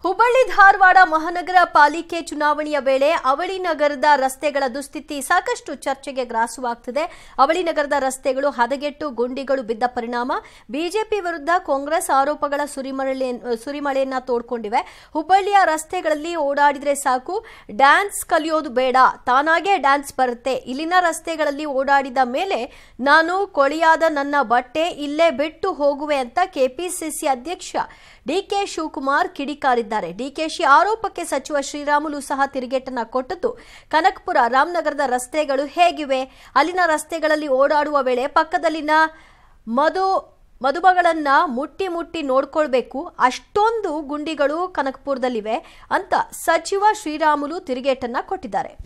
ಹುಬ್ಬಳ್ಳಿ ಧಾರವಾಡ ಮಹಾನಗರ ಪಾಲಿಕೆ ಚುನಾವಣೆಯ ವೇಳೆ ಅವಳಿ ನಗರದ ರಸ್ತೆಗಳ ದುಸ್ಥಿತಿ ಸಾಕಷ್ಟು ಚರ್ಚೆಗೆ ಗ್ರಾಸವಾಗ್ತಿದೆ ಅವಳಿ ನಗರದ ರಸ್ತೆಗಳು ಹದಗೆಟ್ಟು ಗುಂಡಿಗಳು ಬಿದ್ದ ಪರಿಣಾಮ ಬಿಜೆಪಿ ವಿರುದ್ಧ ಕಾಂಗ್ರೆಸ್ ಆರೋಪಗಳ ಸುರಿಮಳೆ ಸುರಿಮಳೆಯನ್ನ ತೋಡ್ಕೊಂಡಿವೆ ಹುಬ್ಬಳ್ಳಿಯ ರಸ್ತೆಗಳಲ್ಲಿ ಓಡಾಡಿದ್ರೆ ಸಾಕು ಡ್ಯಾನ್ಸ್ ಕಲಿಯೋದು ಬೇಡ ತಾನಾಗೇ ಡ್ಯಾನ್ಸ್ ಬರುತ್ತೆ ಇಲ್ಲಿನ ರಸ್ತೆಗಳಲ್ಲಿ ಓಡಾಡಿದ ಮೇಲೆ ನಾನು ಕೊಳಿಯಾದ ನನ್ನ ಬಟ್ಟೆ ಇಲ್ಲೇ ಬಿಟ್ಟು ಹೋಗುವೆ ಅಂತ ಕೆಪಿಸಿಸಿ ಅಧ್ಯಕ್ಷ ಡಿಕೆ ಶಿವಕುಮಾರ್ ಕಿಡಿಕಾರಿದ್ದಾರೆ ಡಿಕೆಶಿ ಆರೋಪಕ್ಕೆ ಸಚಿವ ಶ್ರೀರಾಮುಲು ಸಹ ತಿರುಗೇಟನ್ನ ಕೊಟ್ಟದ್ದು ಕನಕಪುರ ರಾಮನಗರದ ರಸ್ತೆಗಳು ಹೇಗಿವೆ ಅಲ್ಲಿನ ರಸ್ತೆಗಳಲ್ಲಿ ಓಡಾಡುವ ವೇಳೆ ಪಕ್ಕದಲ್ಲಿನ ಮಧು ಮದುಮಗಳನ್ನ ಮುಟ್ಟಿ ಮುಟ್ಟಿ ನೋಡ್ಕೊಳ್ಬೇಕು ಅಷ್ಟೊಂದು ಗುಂಡಿಗಳು ಕನಕಪುರದಲ್ಲಿವೆ ಅಂತ ಸಚಿವ ಶ್ರೀರಾಮುಲು ತಿರುಗೇಟನ್ನ ಕೊಟ್ಟಿದ್ದಾರೆ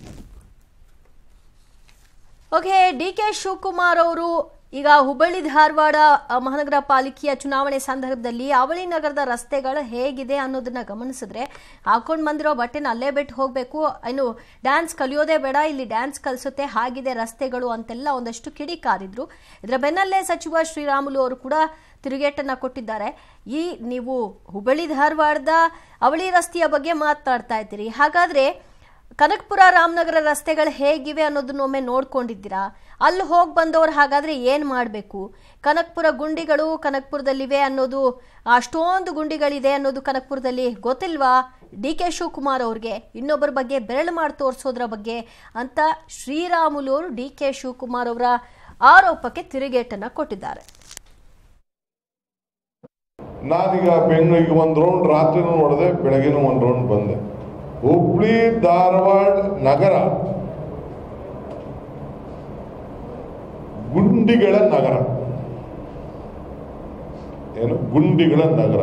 ಓಕೆ ಡಿ ಕೆ ಶಿವಕುಮಾರ್ ಅವರು ಈಗ ಹುಬ್ಬಳ್ಳಿ ಧಾರವಾಡ ಅ, ಮಹಾನಗರ ಪಾಲಿಕೆಯ ಚುನಾವಣೆ ಸಂದರ್ಭದಲ್ಲಿ ಅವಳಿ ನಗರದ ರಸ್ತೆಗಳು ಹೇಗಿದೆ ಅನ್ನೋದನ್ನ ಗಮನಿಸಿದ್ರೆ ಹಾಕೊಂಡು ಬಂದಿರೋ ಬಟ್ಟೆನ ಅಲ್ಲೇ ಬಿಟ್ಟು ಹೋಗಬೇಕು ಇನ್ನು ಡ್ಯಾನ್ಸ್ ಕಲಿಯೋದೇ ಬೇಡ ಇಲ್ಲಿ ಡ್ಯಾನ್ಸ್ ಕಲಿಸುತ್ತೆ ಹಾಗಿದೆ ರಸ್ತೆಗಳು ಅಂತೆಲ್ಲ ಒಂದಷ್ಟು ಕಿಡಿಕಾರಿದ್ರು ಇದರ ಬೆನ್ನಲ್ಲೇ ಸಚಿವ ಶ್ರೀರಾಮುಲು ಅವರು ಕೂಡ ತಿರುಗೇಟನ್ನ ಕೊಟ್ಟಿದ್ದಾರೆ ಈ ನೀವು ಹುಬ್ಬಳ್ಳಿ ಧಾರವಾಡದ ಅವಳಿ ರಸ್ತೆಯ ಬಗ್ಗೆ ಮಾತನಾಡ್ತಾ ಇದ್ದೀರಿ ಹಾಗಾದ್ರೆ ಕನಕಪುರ ರಾಮನಗರ ರಸ್ತೆಗಳು ಹೇಗಿವೆ ಅನ್ನೋದನ್ನ ಒಮ್ಮೆ ನೋಡ್ಕೊಂಡಿದ್ದೀರಾ ಅಲ್ಲಿ ಹೋಗಿ ಬಂದವರು ಹಾಗಾದ್ರೆ ಏನು ಮಾಡಬೇಕು ಕನಕಪುರ ಗುಂಡಿಗಳು ಕನಕಪುರದಲ್ಲಿವೆ ಅನ್ನೋದು ಅಷ್ಟೊಂದು ಗುಂಡಿಗಳಿದೆ ಅನ್ನೋದು ಕನಕಪುರದಲ್ಲಿ ಗೊತ್ತಿಲ್ವಾ ಡಿ ಕೆ ಶಿವಕುಮಾರ್ ಅವ್ರಿಗೆ ಇನ್ನೊಬ್ಬರ ಬಗ್ಗೆ ಬೆರಳು ಮಾಡಿ ತೋರಿಸೋದ್ರ ಬಗ್ಗೆ ಅಂತ ಶ್ರೀರಾಮುಲು ಅವರು ಡಿ ಕೆ ಶಿವಕುಮಾರ್ ಅವರ ಆರೋಪಕ್ಕೆ ತಿರುಗೇಟನ್ನ ಕೊಟ್ಟಿದ್ದಾರೆ ನಾನೀಗ ಬೆಂಗಳೂರಿಗೆ ಒಂದು ರೌಂಡ್ ರಾತ್ರಿನೂ ನೋಡಿದೆ ಬೆಳಗ್ಗೆನೂ ಒಂದು ರೌಂಡ್ ಬಂದೆ ಹುಬ್ಳಿ ಧಾರವಾಡ ನಗರ ಗುಂಡಿಗಳ ನಗರ ಏನು ಗುಂಡಿಗಳ ನಗರ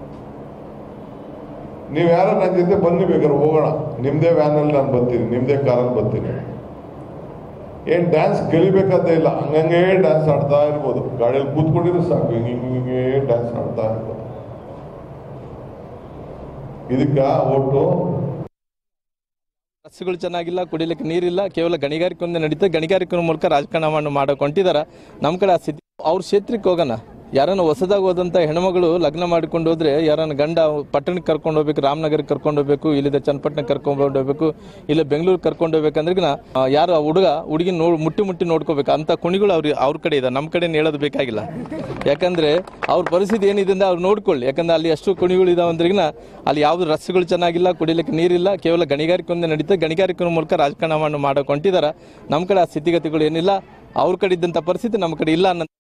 ನೀವು ಯಾರ ನನ್ನ ಜೊತೆ ಬನ್ನಿ ಬೇಕಾದ್ರೆ ಹೋಗೋಣ ನಿಮ್ದೇ ವ್ಯಾನಲ್ಲಿ ನಾನು ಬರ್ತೀನಿ ನಿಮ್ದೇ ಕಾರಲ್ಲಿ ಬರ್ತೀನಿ ಏನ್ ಡ್ಯಾನ್ಸ್ ಕಲಿಬೇಕಂತ ಇಲ್ಲ ಹಂಗಂಗೆ ಡ್ಯಾನ್ಸ್ ಆಡ್ತಾ ಇರ್ಬೋದು ಗಾಡಿಯಲ್ಲಿ ಕೂತ್ಕೊಂಡಿದ್ರು ಸಾಕು ಹಿಂಗೆ ಹಿಂಗೆ ಡ್ಯಾನ್ಸ್ ಆಡ್ತಾ ಇರ್ಬೋದು ಇದಕ್ಕ ಒಟ್ಟು ರಸ್ತೆಗಳು ಚೆನ್ನಾಗಿಲ್ಲ ಕುಡಿಲಿಕ್ಕೆ ನೀರಿಲ್ಲ ಕೇವಲ ಗಣಿಗಾರಿಕೆ ಒಂದೇ ನಡೀತದೆ ಗಣಿಗಾರಿಕೆ ಮೂಲಕ ರಾಜಕಾರಣವನ್ನು ಮಾಡಕ್ ಹೊಂಟಿದಾರ ನಮ್ಮ ಕಡೆ ಆ ಸ್ಥಿತಿ ಅವ್ರ ಕ್ಷೇತ್ರಕ್ಕೆ ಹೋಗೋಣ ಯಾರನ್ನ ಹೊಸದಾಗಿ ಹೋದಂತ ಹೆಣ್ಮಗಳು ಲಗ್ನ ಮಾಡಿಕೊಂಡು ಹೋದ್ರೆ ಯಾರನ್ನ ಗಂಡ ಪಟ್ಟಣಕ್ಕೆ ಕರ್ಕೊಂಡು ಹೋಗ್ಬೇಕು ರಾಮನಗರಕ್ಕೆ ಕರ್ಕೊಂಡು ಹೋಗ್ಬೇಕು ಇಲ್ಲಿಂದ ಚನ್ನಪಟ್ಟಣಕ್ಕೆ ಕರ್ಕೊಂಡು ಹೋಗ್ಬೇಕು ಇಲ್ಲ ಬೆಂಗಳೂರು ಕರ್ಕೊಂಡು ಹೋಗ್ಬೇಕಂದ್ರೆ ಯಾರು ಆ ಹುಡುಗ ಹುಡುಗಿ ನೋಡ್ ಮುಟ್ಟಿ ಮುಟ್ಟಿ ನೋಡ್ಕೋಬೇಕು ಅಂತ ಕುಣಿಗಳು ಅವ್ರ ಅವ್ರ ಕಡೆ ಇದೆ ನಮ್ಮ ಕಡೆ ಹೇಳೋದು ಬೇಕಾಗಿಲ್ಲ ಯಾಕಂದ್ರೆ ಅವ್ರ ಪರಿಸ್ಥಿತಿ ಏನಿದೆ ಅಂದ್ರೆ ಅವ್ರು ನೋಡ್ಕೊಳ್ಳಿ ಯಾಕಂದ್ರೆ ಅಲ್ಲಿ ಎಷ್ಟು ಕುಣಿಗಳು ಇದಾವೆ ಅಂದ್ರಿಗಿನ ಅಲ್ಲಿ ಯಾವ್ದು ರಸ್ತೆಗಳು ಚೆನ್ನಾಗಿಲ್ಲ ಕುಡಿಲಿಕ್ಕೆ ನೀರಿಲ್ಲ ಕೇವಲ ಗಣಿಗಾರಿಕೆ ಒಂದೇ ನಡೀತದೆ ಗಣಿಗಾರಿಕೆ ಮೂಲಕ ರಾಜಕಾರಣವನ್ನು ಮಾಡಕ್ ಹೊಂಟಿದಾರ ನಮ್ಮ ಕಡೆ ಆ ಸ್ಥಿತಿಗತಿಗಳು ಏನಿಲ್ಲ ಅವ್ರ ಕಡೆ ಇದ್ದಂಥ ಪರಿಸ್ಥಿತಿ ನಮ್ಮ ಕಡೆ ಇಲ್ಲ ಅನ್ನೋ